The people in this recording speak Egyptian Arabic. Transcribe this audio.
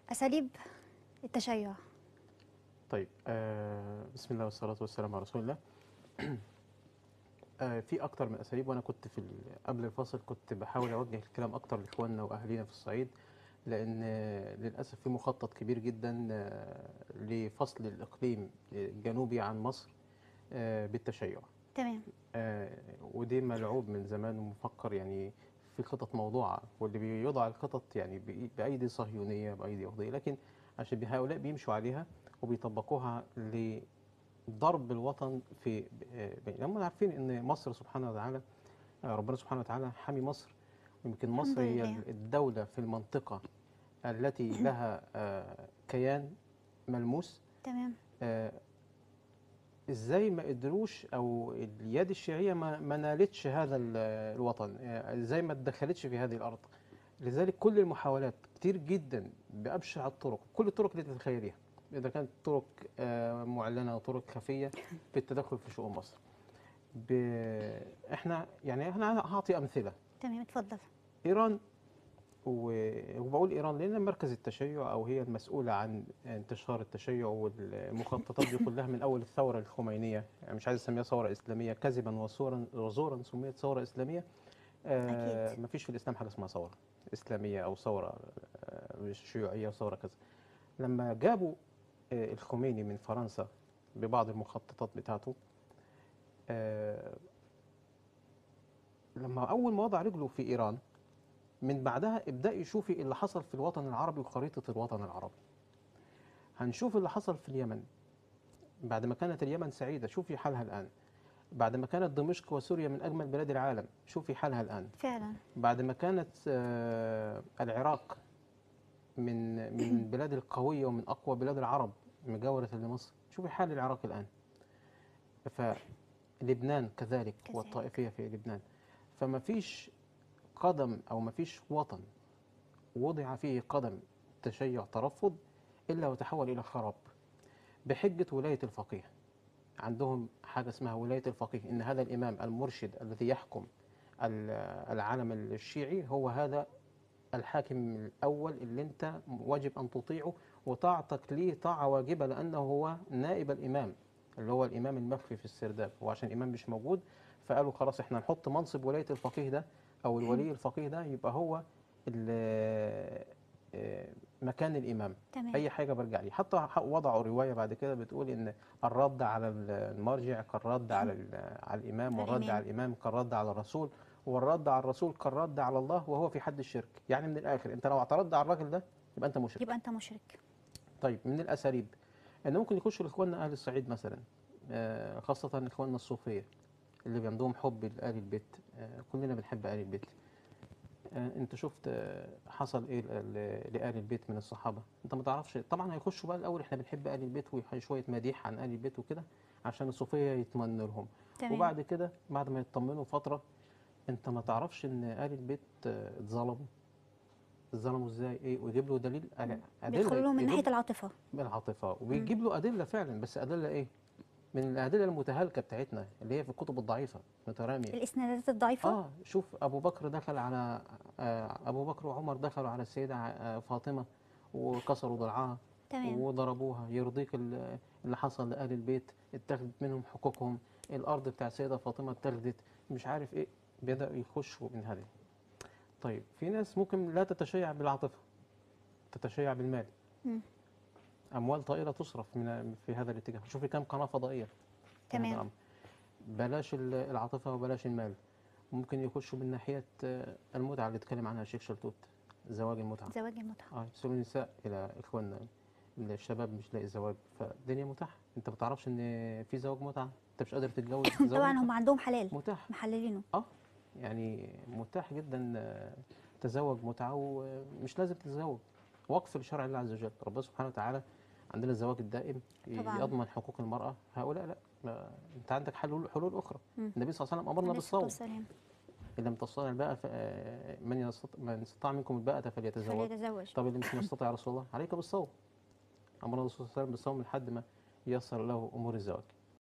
اساليب التشيع طيب آه بسم الله والصلاة والسلام على رسول الله آه في أكتر من أساليب وأنا كنت في ال- قبل الفاصل كنت بحاول أوجه الكلام أكتر لإخواننا وأهالينا في الصعيد لأن آه، للأسف في مخطط كبير جدا آه، لفصل الإقليم الجنوبي عن مصر آه بالتشيع تمام آه، ودي ملعوب من زمان ومفكر يعني في خطط موضوعة واللي بيوضع الخطط يعني بإي- بأيدي صهيونية بأيدي يهودية لكن عشان بي- هؤلاء بيمشوا عليها وبيطبقوها لضرب الوطن في آه، بين- هم عارفين ان مصر سبحانه وتعالى آه، ربنا سبحانه وتعالى حامي مصر يمكن الحمد مصر هي لله. الدولة في المنطقة التي لها آه، كيان ملموس تمام آه، ازاي ما قدروش او اليد الشيعيه ما, ما نالتش هذا ال- الوطن آه، ازاي ما اتدخلتش في هذه الارض لذلك كل المحاولات كتير جدا بابشع الطرق كل الطرق اللي تتخيليها اذا كانت طرق آه، معلنه او طرق خفيه في التدخل في شؤون مصر ب... احنا يعني انا هعطي امثله تمام اتفضل ايران و- وبقول ايران لان مركز التشيع او هي المسؤوله عن انتشار التشيع والمخططات دي كلها من اول الثوره الخمينيه يعني مش عايز اسميها ثوره اسلاميه كذبا وزورا وزورا سميت ثوره اسلاميه آه أكيد. مفيش في الاسلام حاجه اسمها ثوره اسلاميه او ثوره آه شيوعيه وثوره كذا لما جابوا آه الخميني من فرنسا ببعض المخططات بتاعته آه لما اول ما وضع رجله في ايران من بعدها ابدأي شوفي اللي حصل في الوطن العربي وخريطة الوطن العربي هنشوف اللي حصل في اليمن بعد ما كانت اليمن سعيدة شوفي حالها الآن بعد ما كانت دمشق وسوريا من أجمل بلاد العالم شوفي حالها الآن فعلا بعد ما كانت آه، العراق من من البلاد القوية ومن أقوى بلاد العرب مجاورة لمصر شوفي حال العراق الآن فلبنان كذلك كذلك. والطائفية في لبنان فما فيش قدم أو ما فيش وطن وضع فيه قدم تشيع ترفض إلا وتحول إلى خراب بحجة ولاية الفقيه عندهم حاجة اسمها ولاية الفقيه إن هذا الإمام المرشد الذي يحكم ال- العالم الشيعي هو هذا الحاكم الأول اللي أنت واجب أن تطيعه وطاعتك ليه طاعة واجبة لأنه هو نائب الإمام اللي هو الإمام المخفي في السرداب وعشان الإمام مش موجود فقالوا خلاص إحنا نحط منصب ولاية الفقيه ده أو الولي الفقيه ده يبقى هو ال- آه، مكان الإمام تمام اي حاجه برجع ليه حتى ح- وضعوا روايه بعد كده بتقول ان الرد على ال- المرجع كالرد على ال- على الامام والرد الإمام. على الامام كالرد على الرسول والرد على الرسول كالرد على الله وهو في حد الشرك يعني من الاخر انت لو اعترضت على الراجل ده يبقى انت مشرك يبقى انت مشرك طيب من الاساليب ان ممكن يخشوا لاخواننا اهل الصعيد مثلا آه، خاصه اخواننا الصوفيه اللي عندهم حب لآل البيت آه، كلنا بنحب آل البيت آه، انت شفت آه، حصل ايه ل- ل- لآل البيت من الصحابه انت ما تعرفش طبعا هيخشوا بقى الاول احنا بنحب آل البيت وشويه مديح عن آل البيت وكده عشان الصوفيه يطمنوا لهم تمام وبعد كده بعد ما يطمنوا فتره انت ما تعرفش ان آل البيت آه، اتظلموا اتظلموا ازاي ايه ويجيب له دليل أدلة- بيدخلوا لهم من يجيب- ناحيه العاطفه بالعاطفه وبيجيب له ادله فعلا بس ادله ايه من الادله المتهالكه بتاعتنا اللي هي في الكتب الضعيفه متراميه الاسنادات الضعيفه اه شوف ابو بكر دخل على آه ابو بكر وعمر دخلوا على السيده آه فاطمه وكسروا ضلعها تمام وضربوها يرضيك ال- اللي حصل لآل البيت اتخذت منهم حقوقهم الارض بتاع السيده فاطمه اتخذت مش عارف ايه بدأوا يخشوا من هذه طيب في ناس ممكن لا تتشيع بالعاطفه تتشيع بالمال مم. اموال طائله تصرف من في هذا الاتجاه شوفي كم قناه فضائيه في هذا تمام. الأمر. بلاش ال- العاطفه وبلاش المال ممكن يخشوا من ناحيه آه، المتعه اللي اتكلم عنها الشيخ شلتوت زواج المتعه زواج المتعه اه يرسلوا النساء الى اخواننا الشباب مش لاقي زواج فالدنيا متاحه انت ما تعرفش ان في زواج متعه انت مش قادر تتجوز زواج طبعا متعة. هم عندهم حلال متاح محللينه اه يعني متاح جدا آه، تزوج متعه ومش لازم تتزوج وقف لشرع الله عز وجل ربنا سبحانه وتعالى عندنا الزواج الدائم ي- طبعاً. يضمن حقوق المراه هؤلاء لا ما انت عندك حلول حلول اخرى مم. النبي صلى الله عليه وسلم امرنا عليه الصلاة بالصوم والسلام. ان لم تستطع الباءة ف- آه، من يستطع من استطاع منكم الباءة فليتزوج فليتزوج طب اللي مش مستطيع يا رسول الله عليك بالصوم امرنا الرسول صلى الله عليه وسلم بالصوم لحد ما ييسر له امور الزواج